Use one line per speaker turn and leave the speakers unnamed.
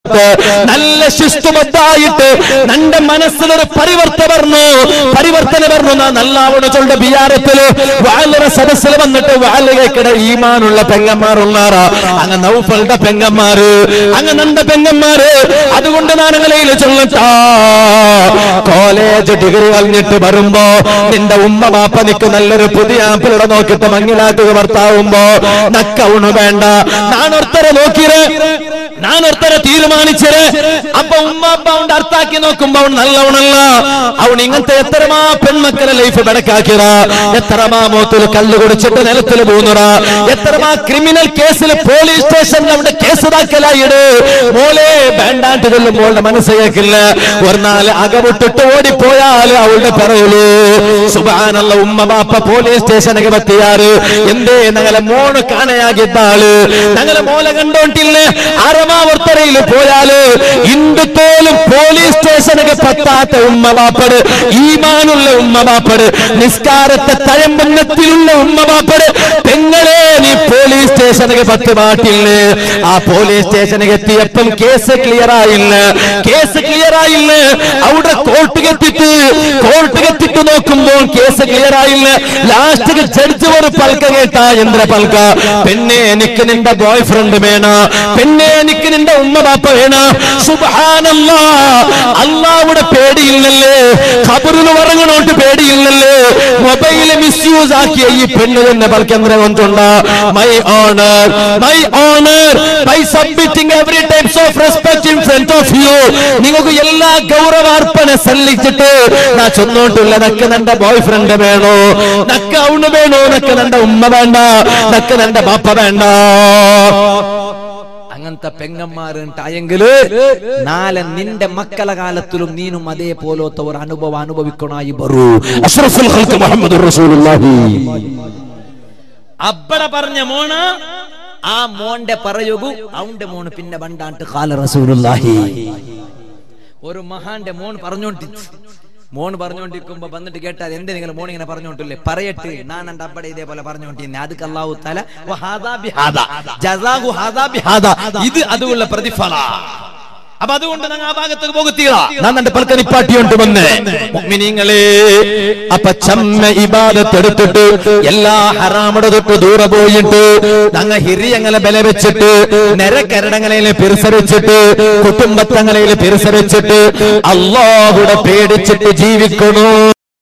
നല്ല ಶಿಸ್ತುಬದ್ಧಾയിട്ട് നന്റെ മനസ്സിലൊരു പരിവർത്തന പറഞ്ഞു പരിവർത്തന പറഞ്ഞു നാ നല്ലാവണ ചൊല്ല ബിയാരത്തില് വാലറ സദസ്സിൽ വന്നിട്ട് വാലകക്കിട ഈമാനുള്ള പെങ്ങന്മാരുള്ളാറാ അങ്ങ് നൗഫളുടെ പെങ്ങന്മാര് അങ്ങ് നന്റെ പെങ്ങന്മാര് അതുകൊണ്ട് നാണങ്ങളയിൽ ചൊല്ലട്ടാ കോളേജ് ഡിഗ്രി കഴിഞ്ഞിട്ട് വരുമ്പോ നിന്റെ ഉമ്മ ബാപ്പ നിക്ക് നല്ലൊരു പുതിയ ആപ്പിലൂടെ നോക്കിയിട്ട് മങ്ങിലാട്ടുക ഭർത്താവുമ്പോ നക്കൗണ് വേണ്ട നാനൊരുത്തരെ നോക്കിയത് നാനൊരുത്തരെ തീരുമാനിച്ചത് അപ്പൊ ഉമ്മ അപ്പ അവന്റെ അർത്ഥാക്കി നോക്കുമ്പോ അവൻ നല്ലവണല്ല അവൻ ഇങ്ങനത്തെ എത്രമാ പെൺമക്കളെ ലൈഫ് ബടക്കാക്കിയത എത്രമാ മോത്തിൽ കള്ളു കുടിച്ചിട്ട് നിലത്തിൽ പോകുന്നറ എത്രമാ ക്രിമിനൽ കേസിൽ പോലീസ് സ്റ്റേഷനിൽ അവിടെ കേസ് ദാക്കലായിട് മോളെ വേണ്ടാണ്ട് ചൊല്ലും മോളുടെ മനസ്സ് കേൾക്കില്ല ഒരു നാല് അകവിട്ടിട്ട് ഓടിപ്പോയാൽ അവളുടെ പിറയില് സുബാനുള്ള ഉമ്മ ബാപ്പ പോലീസ് സ്റ്റേഷനൊക്കെ പറ്റിയാറ് എന്തേ ഞങ്ങളെ മോണ് കാണയാകിട്ടാള് ഞങ്ങളെ മോലെ കണ്ടോണ്ടില്ലേ അരമാവർത്തരയിൽ പോയാല് ഇന്ത്യത്തോലും പോലീസ് സ്റ്റേഷനൊക്കെ പറ്റാത്ത ഉമ്മ ബാപ്പട് ഈമാനുള്ള ഉമ്മ ബാപ്പട് നിസ്കാരത്തെ തഴമ്പന്നത്തിലുള്ള ഉമ്മ ബാപ്പട് പെങ്ങളെ നീ പോലീസ് സ്റ്റേഷനൊക്കെ പത്ത് പാട്ടില്ലേ ആ പോലീസ് സ്റ്റേഷനൊക്കെ എത്തിയപ്പം കേസ് ക്ലിയർ ആയില്ല കേസ് ക്ലിയർ ആയില്ല അവിടെ കോർട്ട് കെത്തിട്ട് കോർട്ട് കെത്തിട്ട് നോക്കുമ്പോൾ കേസ് ക്ലിയർ ആയില്ല ലാസ്റ്റ് ജഡ്ജ് ഒരു പൽക്ക കേട്ടാ എന്ത്ര പൽക്ക പെണ്ണെ എനിക്ക് നിന്റെ ബോയ് ഫ്രണ്ട് വേണ പെണ്ണെ എനിക്ക് നിന്റെ ഉമ്മ ബാപ്പ വേണ സുബാനല്ലാ അള്ളാവിടെ പേടിയില്ലല്ലേ ഖബറിൽ ഉറങ്ങണോട്ട് പേടിയില്ലല്ലേ മൊബൈൽ മിസ്യൂസ് ആക്കിയ ഈ പെണ്ണ് തന്നെ പൽക്കെന്തരം കൊണ്ടുണ്ട my honour my honour by submitting every types of respect in front of you നിങ്ങൾക്ക് എല്ലാ ഗൗരവാർപ്പണ സല്ലിച്ചിട്ട് നാ ചൊന്നോട്ടില്ല നക്ക് നിന്റെ ബോയ് ഫ്രണ്ട് വേണോ നക്ക് അവണ് വേണോ നക്ക് നിന്റെ ഉമ്മ വേണ്ട നക്ക് നിന്റെ ബാപ്പ വേണ്ട
അങ്ങനത്തെ പെങ്ങന്മാരുണ്ടായെങ്കില് നാളെ നിന്റെ മക്കളെ കാലത്തിലും നീനും അതേപോലത്തെ ഒരു അനുഭവം അനുഭവിക്കണായി വരൂ
അഷ്റഫുൽ ഖൽഖ് മുഹമ്മദുർ റസൂലുള്ളാഹി
അബ്ബട പറഞ്ഞ മോണ് ആ മോന്റെ പറയുകു അവന്റെ മോണ് പിന്നെ ബണ്ടാണ്ട് കാല റസൂലുള്ളാഹി ഒരു മഹാന്റെ മോൻ പറഞ്ഞോണ്ടി മോൺ പറഞ്ഞോണ്ടിരിക്കുമ്പോ വന്നിട്ട് കേട്ടാൽ എന്ത് നിങ്ങൾ മോൺ ഇങ്ങനെ പറഞ്ഞോണ്ടില്ലേ പറയട്ടെ ഞാൻ എന്റെ അബ്ബടെ ഇതേപോലെ പറഞ്ഞോണ്ടിരുന്നേ അത് അല്ലാഹു തല ഇത് അതുള്ള പ്രതിഫല അപ്പൊ അതുകൊണ്ട് ഞങ്ങൾ ആ ഭാഗത്തേക്ക് പോകുത്തികളാ
ഞാൻ എന്റെ പൽക്ക നിപ്പാട്ടിയോണ്ട് വന്ന് മുഅ്മിനീങ്ങളെ അപ്പൊ ചമ്മ ഇബാദത്ത് എടുത്തിട്ട് എല്ലാ ഹറാമടെ തൊട്ട് ദൂരെ പോയിട്ട് ഞങ്ങ ഹിരിയങ്ങളെ ബല വെച്ചിട്ട് നരക്കരടങ്ങളെ പിരിസരിച്ചിട്ട് കുടുംബത്തങ്ങളെ പിരിസരിച്ചിട്ട് അള്ളാഹുടെ പേടിച്ചിട്ട് ജീവിക്കണോ